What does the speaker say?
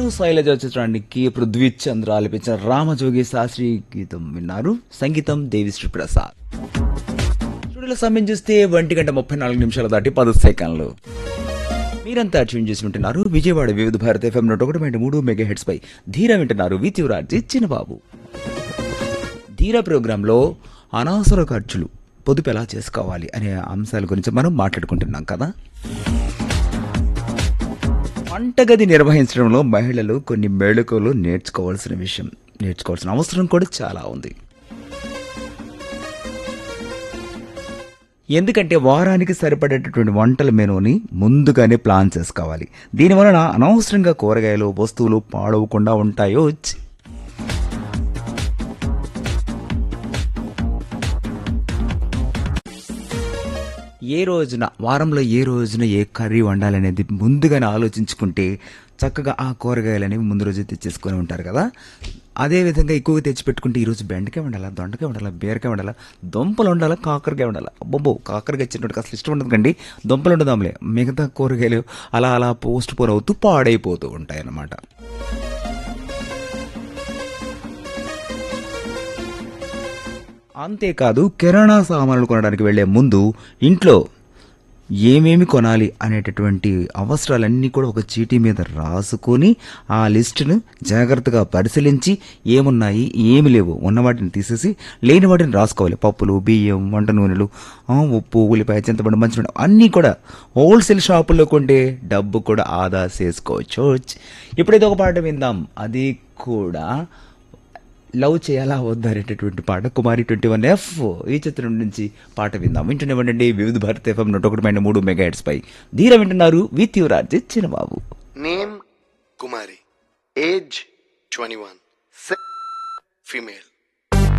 నేను శైలజ చిత్రానికి పృథ్వీ చంద్ర ఆలపించిన రామజోగి శాస్త్రి గీతం విన్నారు సంగీతం దేవిశ్రీ ప్రసాద్ స్టూడియోలో సమయం చూస్తే ఒంటి గంట ముప్పై నాలుగు నిమిషాలు దాటి పది సెకండ్లు మీరంతా ట్యూన్ చేసి వింటున్నారు విజయవాడ వివిధ భారత ఎఫ్ఎం నూట ఒకటి పాయింట్ మూడు మెగా హెడ్స్ పై ధీర వింటున్నారు విత్యురాజి చిన్నబాబు ధీర ప్రోగ్రాంలో అనవసర ఖర్చులు పొదుపు ఎలా చేసుకోవాలి అనే అంశాల గురించి మనం మాట్లాడుకుంటున్నాం కదా వంటగది నిర్వహించడంలో మహిళలు కొన్ని మెళుకువలు నేర్చుకోవాల్సిన విషయం నేర్చుకోవాల్సిన అవసరం కూడా చాలా ఉంది ఎందుకంటే వారానికి సరిపడేటటువంటి వంటల మెనూని ముందుగానే ప్లాన్ చేసుకోవాలి దీనివలన అనవసరంగా కూరగాయలు వస్తువులు పాడవకుండా ఉంటాయో ఛ్. ఏ రోజున వారంలో ఏ రోజున ఏ కర్రీ వండాలనేది ముందుగానే ఆలోచించుకుంటే చక్కగా ఆ కూరగాయలు అనేవి ముందు రోజు తెచ్చేసుకొని ఉంటారు కదా అదే విధంగా ఎక్కువగా తెచ్చిపెట్టుకుంటే ఈరోజు బెండకాయ వండాలా దొండకాయ వండాలా బీరకాయ వండాలా దుంపలు వండాలా కాకరకాయ వండాలా అబ్బబ్బో కాకరకాయ చిన్నట్టు అసలు ఇష్టం ఉండదు కండి దుంపలు ఉండదాంలే మిగతా కూరగాయలు అలా అలా పోస్ట్ పోన్ అవుతూ పాడైపోతూ ఉంటాయి అన్నమాట అంతేకాదు కిరాణా సామాన్లు కొనడానికి వెళ్లే ముందు ఇంట్లో ఏమేమి కొనాలి అనేటటువంటి అవసరాలన్నీ కూడా ఒక చీటీ మీద రాసుకొని ఆ లిస్టును జాగ్రత్తగా పరిశీలించి ఏమున్నాయి ఏమి లేవు ఉన్న వాటిని తీసేసి లేని వాటిని రాసుకోవాలి పప్పులు బియ్యం వంట నూనెలు ఆ, ఉప్పు ఉల్లిపాయ చింతపండు మంచినీళ్ళు అన్నీ కూడా హోల్సేల్ షాపుల్లో కొంటే డబ్బు కూడా ఆదా చేసుకోవచ్చు ఇప్పుడైతే ఒక పాట విందాం అది కూడా లవ్ చేయాలా వద్దా అనేటటువంటి పాట కుమారి ట్వంటీ వన్ ఎఫ్ ఈ చిత్రం నుంచి పాట విందాం వింటూనే ఉండండి వివిధ భారత ఎఫ్ఎం నూట ఒకటి పాయింట్ మూడు మెగా హెడ్స్ పై ధీర వింటున్నారు with Yuvraj Chinnababu Name Kumari. Age 21. Sex female.